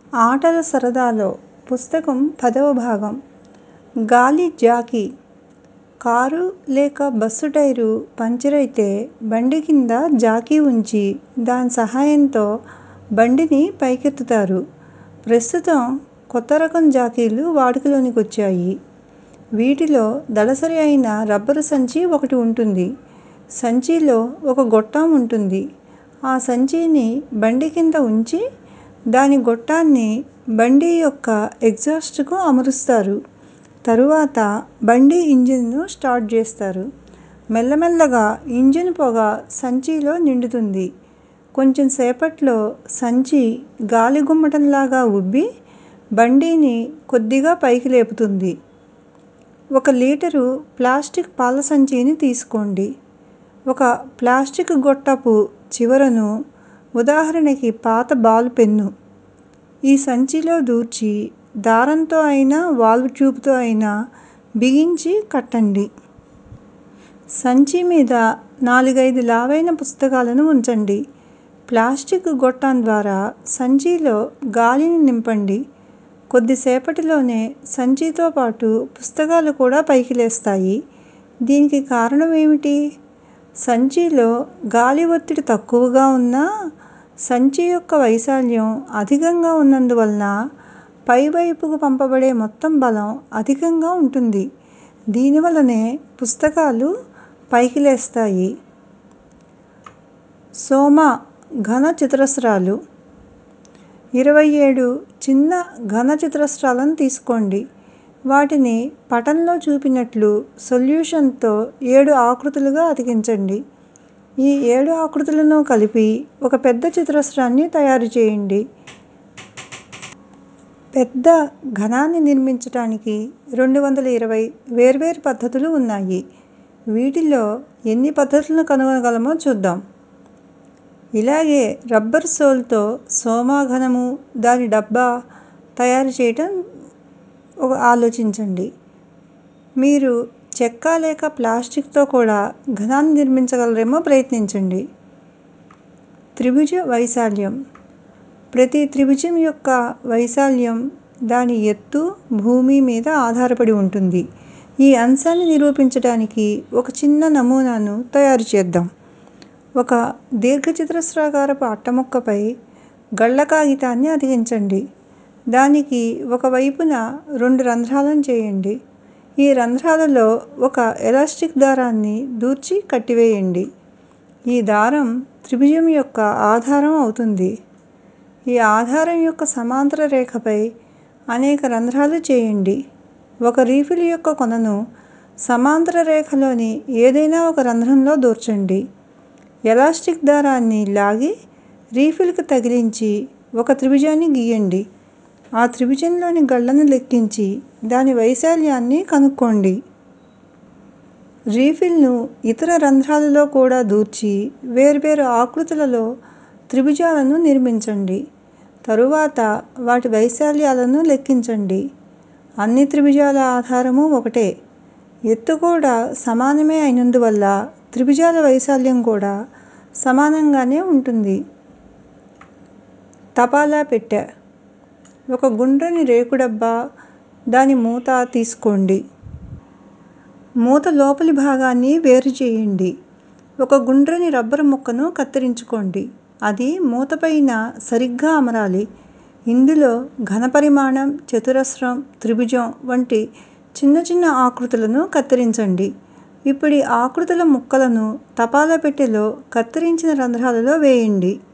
ఆటల సరదాలో పుస్తకం పదవ భాగం గాలి జాకీ కారు లేక బస్సు టైరు పంచరైతే బండి కింద జాకీ ఉంచి దాని సహాయంతో బండిని పైకెత్తుతారు. ప్రస్తుతం కొత్త రకం జాకీలు వాడుకలోకి వచ్చాయి. వీటిలో దళసరి అయిన రబ్బరు సంచి ఒకటి ఉంటుంది. సంచిలో ఒక గొట్టం ఉంటుంది. ఆ సంచిని బండి కింద ఉంచి దాని గొట్టాన్ని బండి యొక్క ఎగ్జాస్ట్ కు అమరుస్తారు. తరువాత బండి ఇంజిన్ ను స్టార్ట్ చేస్తారు. మెల్లమెల్లగా ఇంజిన్ పొగ సంచిలో నిండుతుంది. కొంచెం సేపట్లో సంచి గాలి గుమ్మటంలాగా ఉబ్బి బండిని కొద్దిగా పైకి లేపుతుంది. ఒక లీటరు ప్లాస్టిక్ పాల సంచిని తీసుకోండి. ఒక ప్లాస్టిక్ గొట్టపు చివరను ఉదాహరణకి పాత బాల్ పెన్ను ఈ సంచిలో దూర్చి దారంతో అయినా వాల్వ్ ట్యూబ్ తో అయినా బిగించి కట్టండి. సంచి మీద నాలుగైదు లావైన పుస్తకాలను ఉంచండి. ప్లాస్టిక్ గొట్టం ద్వారా సంచిలో గాలిని నింపండి. కొద్దిసేపటిలోనే సంచితో పాటు పుస్తకాలు కూడా పైకి లేస్తాయి. దీనికి కారణం ఏమిటి? సంచిలో గాలి ఒత్తిడి తక్కువగా ఉన్నా సంచి యొక్క వైశాల్యం అధికంగా ఉన్నందువలన పైవైపుకు పంపబడే మొత్తం బలం అధికంగా ఉంటుంది. దీనివల్లనే పుస్తకాలు పైకి లేస్తాయి. సోమ ఘన చతురస్రాలు ఇరవై ఏడు చిన్న ఘన చతురస్రాలను తీసుకోండి. వాటిని పటంలో చూపినట్లు సొల్యూషన్ తో ఏడు ఆకృతులుగా అతికించండి. ఈ ఏడు ఆకృతులను కలిపి ఒక పెద్ద చతురస్రాన్ని తయారు చేయండి. పెద్ద ఘనాన్ని నిర్మించటానికి రెండు వందల ఇరవై వేర్వేరు పద్ధతులు ఉన్నాయి. వీటిలో ఎన్ని పద్ధతులను కనుగొనగలమో చూద్దాం. ఇలాగే రబ్బరు సోల్ తో సోమ ఘనము, దాని డబ్బా తయారు చేయటం ఆలోచించండి. మీరు చెక్క లేక ప్లాస్టిక్ తో కూడా ఘనాన్ని నిర్మించగలరేమో ప్రయత్నించండి. త్రిభుజ వైశాల్యం ప్రతి త్రిభుజం యొక్క వైశాల్యం దాని ఎత్తు భూమి మీద ఆధారపడి ఉంటుంది. ఈ అంశాన్ని నిరూపించటానికి ఒక చిన్న నమూనాను తయారు చేద్దాం. ఒక దీర్ఘచతురస్రాకారపు అట్టముక్కపై గళ్ళ కాగితాన్ని అతికించండి. దానికి ఒక వైపున రెండు రంధ్రాలను చేయండి. ఈ రంధ్రాలలో ఒక ఎలాస్టిక్ దారాన్ని దూర్చి కట్టివేయండి. ఈ దారం త్రిభుజం యొక్క ఆధారం అవుతుంది. ఈ ఆధారం యొక్క సమాంతర రేఖపై అనేక రంధ్రాలు చేయండి. ఒక రీఫిల్ యొక్క కొనను సమాంతర రేఖలోని ఏదైనా ఒక రంధ్రంలో దూర్చండి. ఎలాస్టిక్ దారాన్ని లాగి రీఫిల్ కి తగిలించి ఒక త్రిభుజాన్ని గీయండి. ఆ త్రిభుజంలోని గళ్ళను లెక్కించి దాని వైశాల్యాన్ని కనుక్కోండి. రీఫిల్ ను ఇతర రంధ్రాలలో కూడా దూర్చి వేర్వేరు ఆకృతులలో త్రిభుజాలను నిర్మించండి. తరువాత వాటి వైశాల్యాలను లెక్కించండి. అన్ని త్రిభుజాల ఆధారమూ ఒకటే. ఎత్తు కూడా సమానమే అయినందువల్ల త్రిభుజాల వైశాల్యం కూడా సమానంగానే ఉంటుంది. తపాలా పెట్టె ఒక గుండ్రని రేకుడబ్బా, దాని మూత తీసుకోండి. మూత లోపలి భాగాన్ని వేరు చేయండి. ఒక గుండ్రని రబ్బరు ముక్కను కత్తిరించుకోండి. అది మూత పైన సరిగ్గా అమరాలి. ఇందులో ఘనపరిమాణం, చతురస్రం, త్రిభుజం వంటి చిన్న చిన్న ఆకృతులను కత్తిరించండి. ఇప్పుడీ ఆకృతుల ముక్కలను తపాలా పెట్టెలో కత్తిరించిన రంధ్రాలలో వేయండి.